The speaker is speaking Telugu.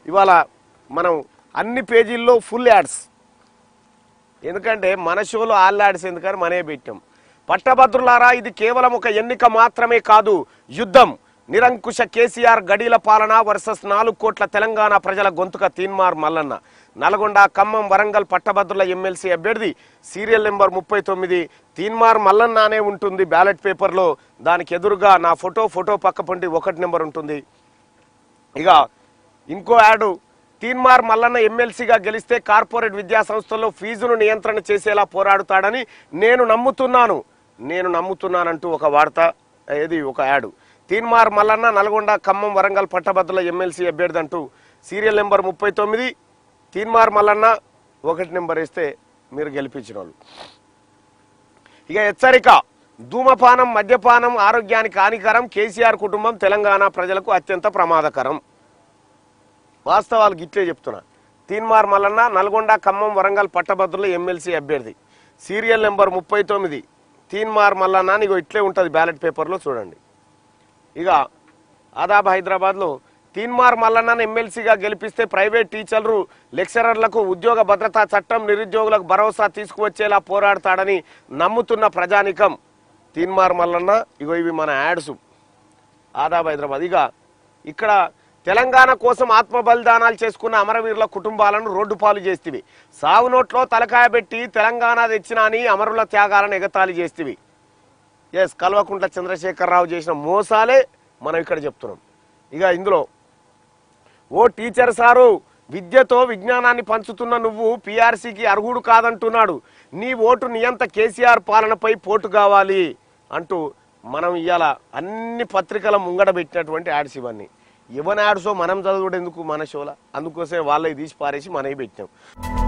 ఇవాళ మనం అన్ని పేజీల్లో ఫుల్ యాడ్స్ ఎందుకంటే మన షోలో ఆల్ యాడ్స్ ఎందుకని మనమే పెట్టాం పట్టభద్రులారా ఇది కేవలం ఒక ఎన్నిక మాత్రమే కాదు యుద్ధం నిరంకుశ కేసీఆర్ గడీల పాలన వర్సెస్ నాలుగు కోట్ల తెలంగాణ ప్రజల గొంతుక తీన్మార్ మల్లన్న నల్గొండ ఖమ్మం వరంగల్ పట్టభద్రుల ఎమ్మెల్సీ అభ్యర్థి సీరియల్ నెంబర్ ముప్పై తొమ్మిది తీన్మార్ మల్లన్న అనే ఉంటుంది బ్యాలెట్ పేపర్లో దానికి ఎదురుగా నా ఫోటో ఫోటో పక్క పంటి ఒకటి నెంబర్ ఉంటుంది ఇక ఇంకో యాడ్ తీన్మార్ మల్లన్న ఎమ్మెల్సీగా గెలిస్తే కార్పొరేట్ విద్యా సంస్థల్లో ఫీజును నియంత్రణ చేసేలా పోరాడుతాడని నేను నమ్ముతున్నాను నేను నమ్ముతున్నానంటూ ఒక వార్త ఏది ఒక యాడ్ తీన్మార్ మల్లన్న నల్గొండ ఖమ్మం వరంగల్ పట్టభద్రుల ఎమ్మెల్సీ అభ్యర్థి అంటూ సీరియల్ నెంబర్ ముప్పై తొమ్మిది తీన్మార్ మల్లన్న ఒకటి నెంబర్ వేస్తే మీరు గెలిపించిన వాళ్ళు ఇక హెచ్చరిక ధూమపానం మద్యపానం ఆరోగ్యానికి హానికరం కేసీఆర్ కుటుంబం తెలంగాణ ప్రజలకు అత్యంత ప్రమాదకరం వాస్తవాలు గిట్లే చెప్తున్నా తీన్మార్ మల్లన్న నల్గొండ ఖమ్మం వరంగల్ పట్టభద్రుల ఎమ్మెల్సీ అభ్యర్థి సీరియల్ నెంబర్ ముప్పై తొమ్మిది తీన్మార్ మల్లన్న అని ఇగో ఇట్లే ఉంటుంది బ్యాలెట్ పేపర్లో చూడండి ఇక ఆదాబ్ హైదరాబాద్లో తీన్మార్ మల్లన్నను ఎమ్మెల్సీగా గెలిపిస్తే ప్రైవేట్ టీచర్లు లెక్చరర్లకు ఉద్యోగ భద్రతా చట్టం నిరుద్యోగులకు భరోసా తీసుకువచ్చేలా పోరాడతాడని నమ్ముతున్న ప్రజానికం తీన్మార్ మల్లన్న ఇగో ఇవి మన యాడ్స్ ఆదాబ్ హైదరాబాద్ ఇక ఇక్కడ తెలంగాణ కోసం ఆత్మ బలిదానాలు చేసుకున్న అమరవీరుల కుటుంబాలను రోడ్డు పాలు చేస్తేవి సాగు నోట్లో తలకాయ పెట్టి తెలంగాణ తెచ్చినా అని అమరుల త్యాగాలను ఎగతాళి చేస్తేవి ఎస్ కల్వకుంట్ల చంద్రశేఖరరావు చేసిన మోసాలే మనం ఇక్కడ చెప్తున్నాం ఇక ఇందులో ఓ టీచర్ సారు విద్యతో విజ్ఞానాన్ని పంచుతున్న నువ్వు పిఆర్సీకి అర్హుడు కాదంటున్నాడు నీ ఓటు నియంత కేసీఆర్ పాలనపై పోటు కావాలి అంటూ మనం ఇవాళ అన్ని పత్రికల ముంగడ పెట్టినటువంటి యాడ్స్ ఇవన్నీ ఇవన్నీ యాడ్సో మనం చదువుడు ఎందుకు మన షోలా అందుకోసమే వాళ్ళకి తీసి పారేసి మనవి పెట్టాం